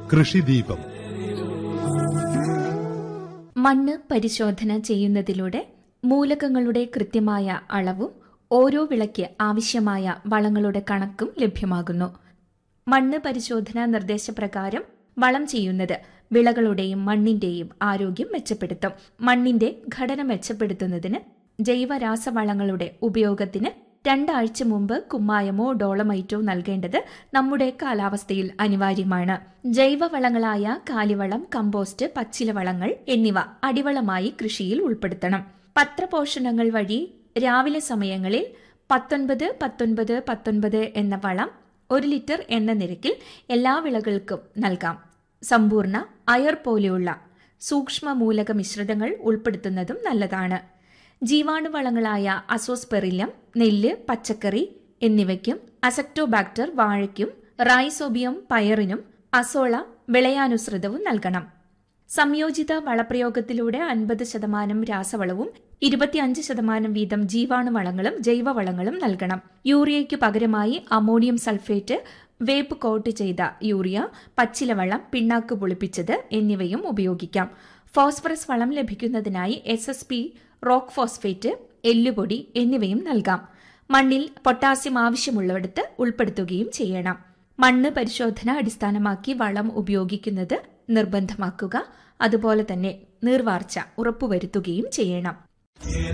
കൃഷിദീപം മണ്ണ് പരിശോധന ചെയ്യുന്നതിലൂടെ മൂലകങ്ങളുടെ കൃത്യമായ അളവും ഓരോ വിളയ്ക്ക് ആവശ്യമായ വളങ്ങളുടെ കണക്കും ലഭ്യമാകുന്നു മണ്ണ് പരിശോധന നിർദ്ദേശപ്രകാരം വളം ചെയ്യുന്നത് വിളകളുടെയും മണ്ണിന്റെയും ആരോഗ്യം മെച്ചപ്പെടുത്തും മണ്ണിന്റെ ഘടന മെച്ചപ്പെടുത്തുന്നതിന് ജൈവരാസവളങ്ങളുടെ ഉപയോഗത്തിന് രണ്ടാഴ്ച മുമ്പ് കുമ്മായമോ ഡോളമൈറ്റോ നൽകേണ്ടത് നമ്മുടെ കാലാവസ്ഥയിൽ അനിവാര്യമാണ് ജൈവവളങ്ങളായ കാലിവളം കമ്പോസ്റ്റ് പച്ചിലവളങ്ങൾ എന്നിവ അടിവളമായി കൃഷിയിൽ ഉൾപ്പെടുത്തണം പത്രപോഷണങ്ങൾ വഴി രാവിലെ സമയങ്ങളിൽ പത്തൊൻപത് പത്തൊൻപത് പത്തൊൻപത് എന്ന വളം ഒരു ലിറ്റർ എണ്ണ നിരക്കിൽ എല്ലാ വിളകൾക്കും നൽകാം സമ്പൂർണ്ണ അയർ പോലെയുള്ള സൂക്ഷ്മ മൂലക മിശ്രിതങ്ങൾ ഉൾപ്പെടുത്തുന്നതും നല്ലതാണ് ജീവാണുവളങ്ങളായ അസോസ്പെറില്ലം നെല്ല് പച്ചക്കറി എന്നിവയ്ക്കും അസക്ടോബാക്ടർ വാഴയ്ക്കും റൈസോബിയം പയറിനും അസോള വിളയാനുസൃതവും നൽകണം സംയോജിത വളപ്രയോഗത്തിലൂടെ അൻപത് ശതമാനം രാസവളവും ഇരുപത്തിയഞ്ച് ശതമാനം വീതം ജീവാണുവളങ്ങളും ജൈവവളങ്ങളും നൽകണം യൂറിയയ്ക്ക് പകരമായി അമോണിയം സൾഫേറ്റ് വേപ്പ് കോട്ട് ചെയ്ത യൂറിയ പച്ചിലവളം പിണ്ണാക്ക് പുളിപ്പിച്ചത് എന്നിവയും ഉപയോഗിക്കാം ഫോസ്ഫറസ് വളം ലഭിക്കുന്നതിനായി S S P rock phosphate എല്ലുപൊടി എന്നിവയും നൽകാം മണ്ണിൽ പൊട്ടാസ്യം ആവശ്യമുള്ളിടത്ത് ഉൾപ്പെടുത്തുകയും ചെയ്യണം മണ്ണ് പരിശോധന അടിസ്ഥാനമാക്കി വളം ഉപയോഗിക്കുന്നത് നിർബന്ധമാക്കുക അതുപോലെ തന്നെ നീർവാർച്ച ഉറപ്പുവരുത്തുകയും ചെയ്യണം